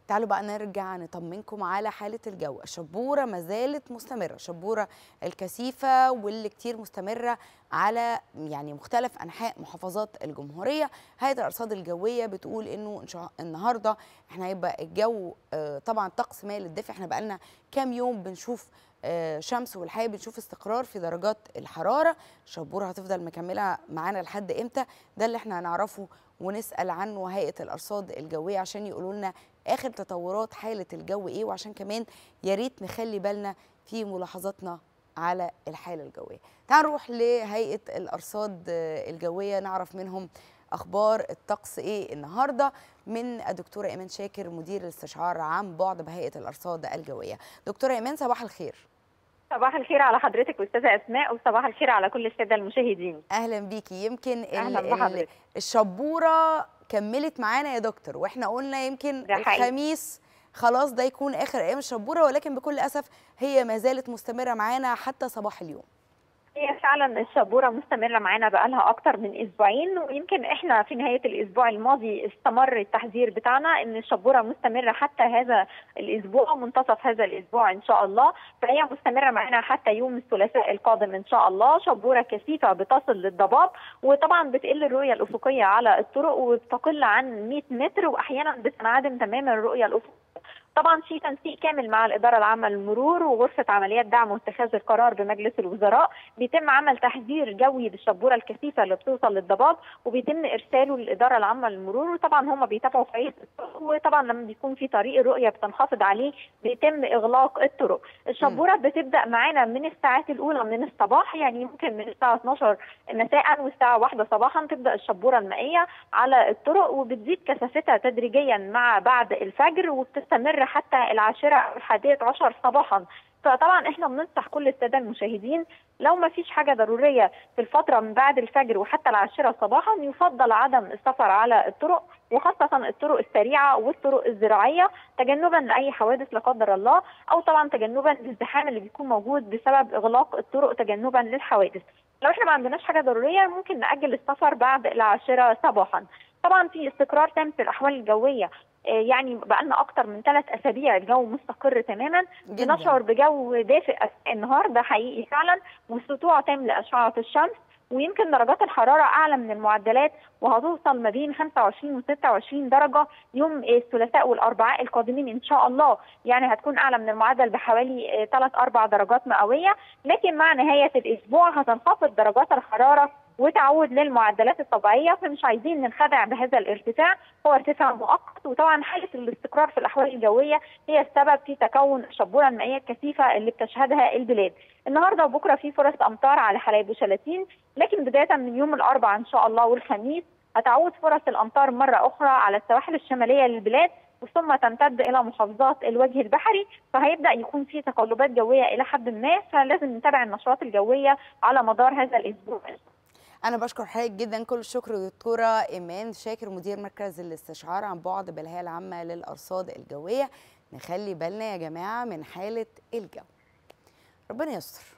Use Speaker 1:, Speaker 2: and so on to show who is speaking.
Speaker 1: تعالوا بقى نرجع نطمنكم على حالة الجو الشبورة ما زالت مستمرة شبورة الكثيفة واللي كتير مستمرة على يعني مختلف أنحاء محافظات الجمهورية هيئة الأرصاد الجوية بتقول إنه إن شاء النهاردة إحنا هيبقى الجو آه، طبعا طقس مائل للدفء إحنا بقالنا كام يوم بنشوف آه، شمس والحقيقه بنشوف استقرار في درجات الحراره الشبوره هتفضل مكمله معانا لحد امتى ده اللي احنا هنعرفه ونسال عنه هيئه الارصاد الجويه عشان يقولوا لنا اخر تطورات حاله الجو ايه وعشان كمان يا ريت نخلي بالنا في ملاحظاتنا على الحاله الجويه تعال نروح لهيئه الارصاد آه، الجويه نعرف منهم اخبار الطقس ايه النهارده من الدكتوره ايمان شاكر مدير الاستشعار عن بعد بهيئه الارصاد الجويه دكتوره ايمان صباح الخير
Speaker 2: صباح الخير على حضرتك استاذه اسماء وصباح الخير على كل الساده المشاهدين
Speaker 1: اهلا بيكي يمكن ال-
Speaker 2: أهلاً
Speaker 1: ال-
Speaker 2: بحضرتك.
Speaker 1: الشبوره كملت معانا يا دكتور واحنا قلنا يمكن
Speaker 2: ده حقيقي.
Speaker 1: الخميس خلاص ده يكون اخر ايام الشبوره ولكن بكل اسف هي ما زالت مستمره معانا حتى صباح اليوم
Speaker 2: هي فعلا الشبوره مستمره معانا بقالها اكتر من اسبوعين ويمكن احنا في نهايه الاسبوع الماضي استمر التحذير بتاعنا ان الشبوره مستمره حتى هذا الاسبوع منتصف هذا الاسبوع ان شاء الله فهي مستمره معانا حتى يوم الثلاثاء القادم ان شاء الله شبوره كثيفه بتصل للضباب وطبعا بتقل الرؤيه الافقيه على الطرق وبتقل عن 100 متر واحيانا بتنعدم تماما الرؤيه الافقيه طبعا في تنسيق كامل مع الاداره العامه للمرور وغرفه عمليات دعم واتخاذ القرار بمجلس الوزراء بيتم عمل تحذير جوي بالشبوره الكثيفه اللي بتوصل للضباب وبيتم ارساله للاداره العامه للمرور وطبعا هم بيتابعوا فعاليه الطرق وطبعا لما بيكون في طريق الرؤيه بتنخفض عليه بيتم اغلاق الطرق الشبوره بتبدا معانا من الساعات الاولى من الصباح يعني ممكن من الساعه 12 مساء والساعه 1 صباحا تبدا الشبوره المائيه على الطرق وبتزيد كثافتها تدريجيا مع بعد الفجر وبتستمر حتى العاشره او الحادية عشر صباحا فطبعا احنا بننصح كل الساده المشاهدين لو ما فيش حاجه ضروريه في الفتره من بعد الفجر وحتى العاشره صباحا يفضل عدم السفر على الطرق وخاصه الطرق السريعه والطرق الزراعيه تجنبا لاي حوادث لا قدر الله او طبعا تجنبا للازدحام اللي بيكون موجود بسبب اغلاق الطرق تجنبا للحوادث لو احنا ما عندناش حاجه ضروريه ممكن ناجل السفر بعد العاشره صباحا طبعا في استقرار تام في الاحوال الجويه آه، يعني بقالنا اكتر من ثلاث اسابيع الجو مستقر تماما
Speaker 1: جداً.
Speaker 2: بنشعر بجو دافئ أثناء النهار ده حقيقي فعلا وسطوع تام لاشعه الشمس ويمكن درجات الحراره اعلى من المعدلات وهتوصل ما بين 25 و 26 درجه يوم الثلاثاء والاربعاء القادمين ان شاء الله يعني هتكون اعلى من المعدل بحوالي 3 4 درجات مئويه لكن مع نهايه الاسبوع هتنخفض درجات الحراره وتعود للمعدلات الطبيعيه فمش عايزين ننخدع بهذا الارتفاع هو ارتفاع مؤقت وطبعا حاله الاستقرار في الاحوال الجويه هي السبب في تكون الشبوره المائيه الكثيفه اللي بتشهدها البلاد. النهارده وبكره في فرص امطار على حلايب وشلاتين لكن بدايه من يوم الاربعاء ان شاء الله والخميس هتعود فرص الامطار مره اخرى على السواحل الشماليه للبلاد ثم تمتد الى محافظات الوجه البحري فهيبدا يكون في تقلبات جويه الى حد ما فلازم نتابع النشرات الجويه على مدار هذا الاسبوع.
Speaker 1: انا بشكر حضرتك جدا كل الشكر دكتوره ايمان شاكر مدير مركز الاستشعار عن بعد بالهيئه العامه للارصاد الجويه نخلي بالنا يا جماعه من حاله الجو ربنا يستر